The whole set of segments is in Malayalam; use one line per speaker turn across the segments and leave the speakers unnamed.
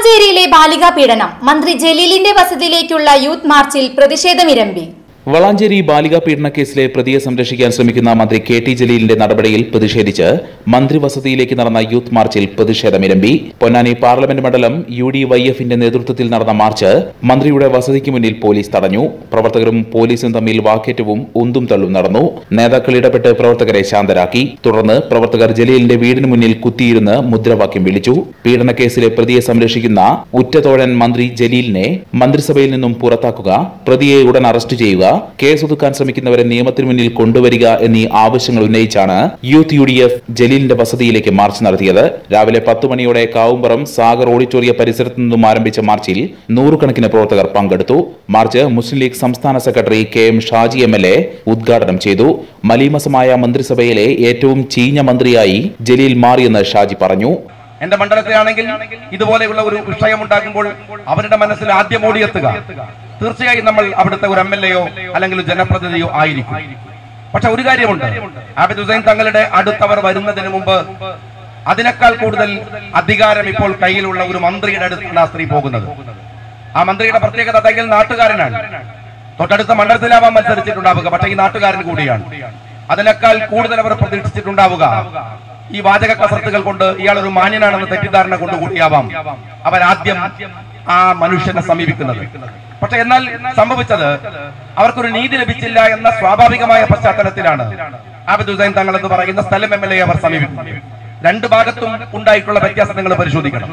വളാഞ്ചേരിയിലെ ബാലികാ പീഡനം മന്ത്രി ജലീലിന്റെ വസതിയിലേക്കുള്ള യൂത്ത് മാർച്ചിൽ പ്രതിഷേധമിരമ്പി
വളാഞ്ചേരി ബാലികാ പീഡന കേസിലെ പ്രതിയെ സംരക്ഷിക്കാൻ ശ്രമിക്കുന്ന മന്ത്രി കെ ടി ജലീലിന്റെ നടപടിയിൽ പ്രതിഷേധിച്ച് മന്ത്രി വസതിയിലേക്ക് നടന്ന യൂത്ത് മാർച്ചിൽ പ്രതിഷേധമിരമ്പി പൊന്നാനി പാർലമെന്റ് മണ്ഡലം യു ഡി വൈ എഫിന്റെ നേതൃത്വത്തിൽ നടന്ന മാർച്ച് മന്ത്രിയുടെ വസതിക്ക് മുന്നിൽ പോലീസ് തടഞ്ഞു പ്രവർത്തകരും പോലീസും തമ്മിൽ വാക്കേറ്റവും ഉന്തും തള്ളും നടന്നു നേതാക്കൾ ഇടപെട്ട് പ്രവർത്തകരെ ശാന്തരാക്കി തുടർന്ന് പ്രവർത്തകർ ജലീലിന്റെ വീടിന് മുന്നിൽ കുത്തിയിരുന്ന് മുദ്രാവാക്യം വിളിച്ചു പീഡന കേസിലെ പ്രതിയെ സംരക്ഷിക്കുന്ന ഉറ്റതോഴൻ മന്ത്രി ജലീലിനെ മന്ത്രിസഭയിൽ നിന്നും പുറത്താക്കുക പ്രതിയെ ഉടൻ അറസ്റ്റ് ചെയ്യുക കേസൊതുക്കാൻ ശ്രമിക്കുന്നവരെ നിയമത്തിന് മുന്നിൽ കൊണ്ടുവരിക എന്നീ ആവശ്യങ്ങൾ ഉന്നയിച്ചാണ് യൂത്ത് യു ഡി എഫ് ജലീലിന്റെ വസതിയിലേക്ക് മാർച്ച് നടത്തിയത് രാവിലെ പത്ത് മണിയോടെ കാവുംപുറം സാഗർ ഓഡിറ്റോറിയ പരിസരത്ത് നിന്നും ആരംഭിച്ച മാർച്ചിൽ നൂറുകണക്കിന് പ്രവർത്തകർ പങ്കെടുത്തു മാർച്ച് മുസ്ലിം ലീഗ് സംസ്ഥാന secretary K M Shaji M L A ഉദ്ഘാടനം ചെയ്തു മലീമസമായ മന്ത്രിസഭയിലെ ഏറ്റവും ചീഞ്ഞ മന്ത്രിയായി ജലീൽ മാറിയെന്ന് ഷാജി പറഞ്ഞു
എന്റെ മണ്ഡലത്തിലാണെങ്കിൽ ഇതുപോലെയുള്ള ഒരു വിഷയം ഉണ്ടാകുമ്പോൾ അവരുടെ മനസ്സിൽ ആദ്യം ഓടിയെത്തുക തീർച്ചയായും നമ്മൾ അവിടുത്തെ ഒരു എം എൽ എയോ അല്ലെങ്കിൽ ഒരു ജനപ്രതിനിധിയോ ആയിരിക്കും പക്ഷെ ഒരു കാര്യമുണ്ട് ആബിദ് ഹുസൈൻ തങ്ങളുടെ അടുത്തവർ വരുന്നതിന് മുമ്പ് അതിനേക്കാൾ കൂടുതൽ അധികാരം ഇപ്പോൾ കയ്യിലുള്ള ഒരു മന്ത്രിയുടെ അടുത്താണ് ആ സ്ത്രീ പോകുന്നത് ആ മന്ത്രിയുടെ പ്രത്യേകത തയ്യൽ നാട്ടുകാരനാണ് തൊട്ടടുത്ത മണ്ഡലത്തിലാവാൻ മത്സരിച്ചിട്ടുണ്ടാവുക പക്ഷേ ഈ നാട്ടുകാരൻ കൂടിയാണ് അതിനേക്കാൾ കൂടുതൽ അവർ പ്രതീക്ഷിച്ചിട്ടുണ്ടാവുക ഈ വാചക കസർത്തുകൾ കൊണ്ട് ഇയാൾ ഒരു മാന്യനാണെന്ന് തെറ്റിദ്ധാരണ കൊണ്ടുകൂടിയാവാം അവരാദ്യം ആ മനുഷ്യനെ സമീപിക്കുന്നത് പക്ഷെ എന്നാൽ സംഭവിച്ചത് അവർക്കൊരു നീതി ലഭിച്ചില്ല എന്ന സ്വാഭാവികമായ പശ്ചാത്തലത്തിലാണ് ആബിദ് ഹുസൈൻ തങ്ങൾ എന്ന് പറയുന്ന സ്ഥലം എം എൽ എ അവർ സമീപിക്കുന്നത് രണ്ട് ഭാഗത്തും ഉണ്ടായിട്ടുള്ള വ്യത്യാസം നിങ്ങൾ പരിശോധിക്കണം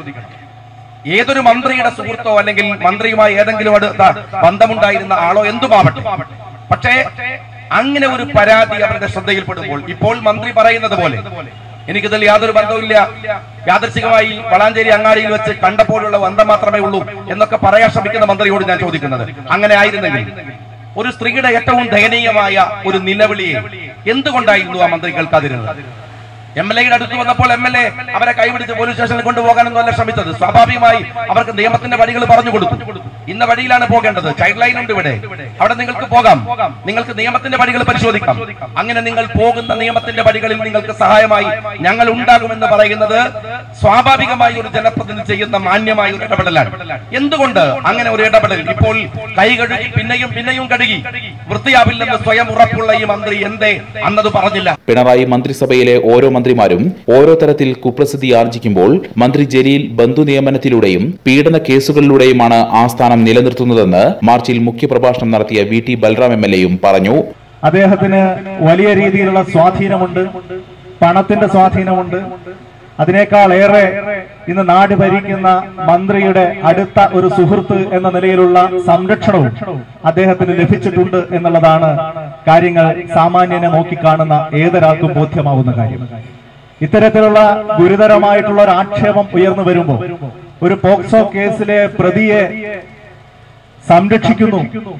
ഏതൊരു മന്ത്രിയുടെ സുഹൃത്തോ അല്ലെങ്കിൽ മന്ത്രിയുമായി ഏതെങ്കിലും അടുത്ത ബന്ധമുണ്ടായിരുന്ന ആളോ എന്തുമാവട്ടെ പക്ഷേ അങ്ങനെ ഒരു പരാതി അവരുടെ ശ്രദ്ധയിൽപ്പെടുമ്പോൾ ഇപ്പോൾ മന്ത്രി പറയുന്നത് പോലെ എനിക്കിതിൽ യാതൊരു ബന്ധവുമില്ല യാദർശികമായി വളാഞ്ചേരി അങ്ങാടിയിൽ വെച്ച് കണ്ടപ്പോഴുള്ള ബന്ധം മാത്രമേ ഉള്ളൂ എന്നൊക്കെ പറയാൻ ശ്രമിക്കുന്ന മന്ത്രിയോട് ഞാൻ ചോദിക്കുന്നത് അങ്ങനെ ആയിരുന്നെങ്കിൽ ഒരു സ്ത്രീയുടെ ഏറ്റവും ദയനീയമായ ഒരു നിലവിളിയെ എന്തുകൊണ്ടായിരുന്നു ആ മന്ത്രി കേൾക്കാതിരുന്നത് എം എൽ എയുടെ അടുത്ത് വന്നപ്പോൾ എം എൽ എ അവരെ കൈപിടിച്ച് പോലീസ് സ്റ്റേഷനിൽ കൊണ്ടുപോകാനൊന്നും അല്ല ശ്രമിച്ചത് സ്വാഭാവികമായി അവർക്ക് നിയമത്തിന്റെ വഴികൾ പറഞ്ഞു കൊടുത്തു ഇന്ന വഴിയിലാണ് പോകേണ്ടത് ചൈൽഡ് ലൈൻ ഉണ്ട് ഇവിടെ അവിടെ നിങ്ങൾക്ക് പോകാം നിങ്ങൾക്ക് നിയമത്തിന്റെ വഴികൾ പരിശോധിക്കാം അങ്ങനെ നിങ്ങൾ പോകുന്ന നിയമത്തിന്റെ വഴികളിൽ നിങ്ങൾക്ക് സഹായമായി ഞങ്ങൾ ഉണ്ടാകുമെന്ന് പറയുന്നത് സ്വാഭാവികമായി ഒരു ജനപ്രതിനിധി ചെയ്യുന്ന മാന്യമായ ഒരു ഇടപെടലാണ് എന്തുകൊണ്ട് അങ്ങനെ ഒരു ഇടപെടൽ ഇപ്പോൾ കൈ കഴുകി പിന്നെയും പിന്നെയും കഴുകി വൃത്തിയാവില്ലെന്ന് സ്വയം ഉറപ്പുള്ള ഈ മന്ത്രി എന്തേ അന്നത് പറഞ്ഞില്ല
പിണറായി മന്ത്രിസഭയിലെ ഓരോ മന്ത്രിമാരും ഓരോ തരത്തിൽ കുപ്രസിദ്ധി ആർജിക്കുമ്പോൾ മന്ത്രി ജലീൽ ബന്ധു നിയമനത്തിലൂടെയും പീഡന കേസുകളിലൂടെയുമാണ് ആ സ്ഥാനം നിലനിർത്തുന്നതെന്ന് മാർച്ചിൽ മുഖ്യപ്രഭാഷണം നടത്തിയ V T Balram M L എയും പറഞ്ഞു
അദ്ദേഹത്തിന് വലിയ രീതിയിലുള്ള സ്വാധീനമുണ്ട് പണത്തിന്റെ സ്വാധീനമുണ്ട് അതിനേക്കാൾ ഏറെ ഇന്ന് നാട് ഭരിക്കുന്ന മന്ത്രിയുടെ അടുത്ത ഒരു സുഹൃത്ത് എന്ന നിലയിലുള്ള സംരക്ഷണവും അദ്ദേഹത്തിന് ലഭിച്ചിട്ടുണ്ട് എന്നുള്ളതാണ് കാര്യങ്ങൾ സാമാന്യനെ നോക്കിക്കാണുന്ന ഏതൊരാൾക്കും ബോധ്യമാവുന്ന കാര്യം ഇത്തരത്തിലുള്ള ഗുരുതരമായിട്ടുള്ള ഒരു ആക്ഷേപം ഉയർന്നു വരുമ്പോൾ ഒരു പോക്സോ കേസിലെ പ്രതിയെ സംരക്ഷിക്കുന്നു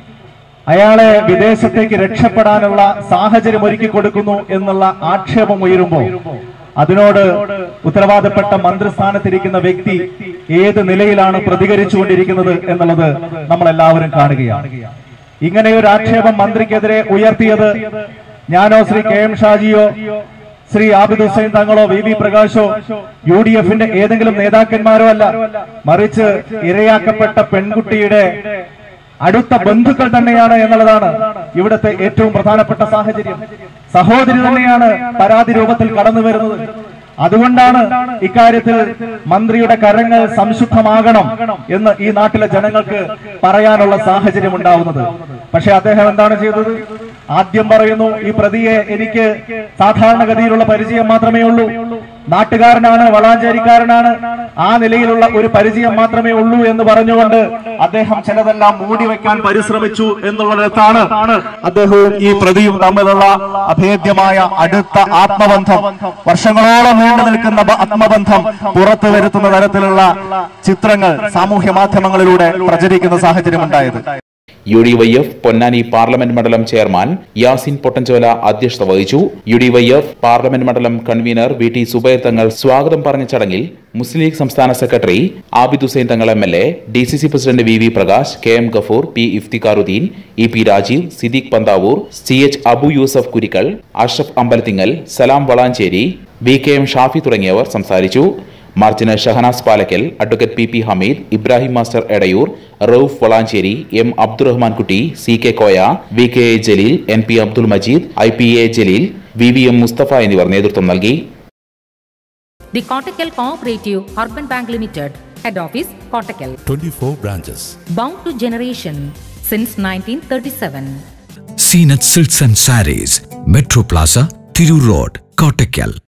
അയാളെ വിദേശത്തേക്ക് രക്ഷപ്പെടാനുള്ള സാഹചര്യം ഒരുക്കി കൊടുക്കുന്നു എന്നുള്ള ആക്ഷേപം ഉയരുമ്പോൾ അതിനോട് ഉത്തരവാദപ്പെട്ട മന്ത്രിസ്ഥാനത്തിരിക്കുന്ന വ്യക്തി ഏത് നിലയിലാണ് പ്രതികരിച്ചുകൊണ്ടിരിക്കുന്നത് എന്നുള്ളത് നമ്മൾ എല്ലാവരും കാണുകയാണ് ഇങ്ങനെ ഒരു ആക്ഷേപം മന്ത്രിക്കെതിരെ ഉയർത്തിയത് ഞാനോ ശ്രീ കെ എം ഷാജിയോ ശ്രീ ആബിദ് ഹുസൈൻ തങ്ങളോ വി വി പ്രകാശോ യു ഡി എഫിന്റെ ഏതെങ്കിലും നേതാക്കന്മാരോ അല്ല മറിച്ച് ഇരയാക്കപ്പെട്ട പെൺകുട്ടിയുടെ അടുത്ത ബന്ധുക്കൾ തന്നെയാണ് എന്നുള്ളതാണ് ഇവിടുത്തെ ഏറ്റവും പ്രധാനപ്പെട്ട സാഹചര്യം സഹോദരി തന്നെയാണ് പരാതി രൂപത്തിൽ കടന്നു വരുന്നത് അതുകൊണ്ടാണ് ഇക്കാര്യത്തിൽ മന്ത്രിയുടെ കരങ്ങൾ സംശുദ്ധമാകണം എന്ന് ഈ നാട്ടിലെ ജനങ്ങൾക്ക് പറയാനുള്ള സാഹചര്യം ഉണ്ടാവുന്നത് പക്ഷെ അദ്ദേഹം എന്താണ് ചെയ്തത് ആദ്യം പറയുന്നു ഈ പ്രതിയെ എനിക്ക് സാധാരണഗതിയിലുള്ള പരിചയം മാത്രമേ ഉള്ളൂ നാട്ടുകാരനാണ് വളാഞ്ചേരിക്കാരനാണ് ആ നിലയിലുള്ള ഒരു പരിചയം മാത്രമേ ഉള്ളൂ എന്ന് പറഞ്ഞുകൊണ്ട് അദ്ദേഹം ചിലതെല്ലാം മൂടി വെക്കാൻ പരിശ്രമിച്ചു എന്നുള്ളിടത്താണ് അദ്ദേഹവും ഈ പ്രതിയും തമ്മിലുള്ള അഭേദ്യമായ അടുത്ത ആത്മബന്ധം വർഷങ്ങളോളം നീണ്ടു നിൽക്കുന്ന ബ- ആത്മബന്ധം പുറത്തു വരുത്തുന്ന തരത്തിലുള്ള ചിത്രങ്ങൾ സാമൂഹ്യ മാധ്യമങ്ങളിലൂടെ പ്രചരിക്കുന്ന സാഹചര്യം ഉണ്ടായത്
U D Y F Ponnani parliament മണ്ഡലം ചെയർമാൻ യാസിൻ പൊട്ടൻചോല അധ്യക്ഷത വഹിച്ചു U D Y F parliament മണ്ഡലം convener V T Zubair Thangal സ്വാഗതം പറഞ്ഞ ചടങ്ങിൽ മുസ്ലിം ലീഗ് സംസ്ഥാന secretary Abid Hussain Thangal M L A D C C president V V Prakash K M Gafoor P Iftikharuddin E P Rajeev Siddique Panthavoor C H Abu Yusuf Kurikkal Ashraf Ambalathingal Salam Valanchery V K M Shafi തുടങ്ങിയവർ സംസാരിച്ചു മാർച്ചിന് Shahanas Palakkal advocate P P Hameed Ibrahim master Edayur Rauf Valanchery M Abdurahman Kutty C K Koya V K A Jaleel N P Abdul Majeed I P A Jaleel V V M Musthafa എന്നിവർ നേതൃത്വം നൽകി
The Kottakkal Cooperative Urban Bank Limited, Head Office, Kottakkal.
24 branches.
Bound to generation since 1937.
Seen at Silks and Saris, Metro Plaza, Thiru Road, Kottakkal.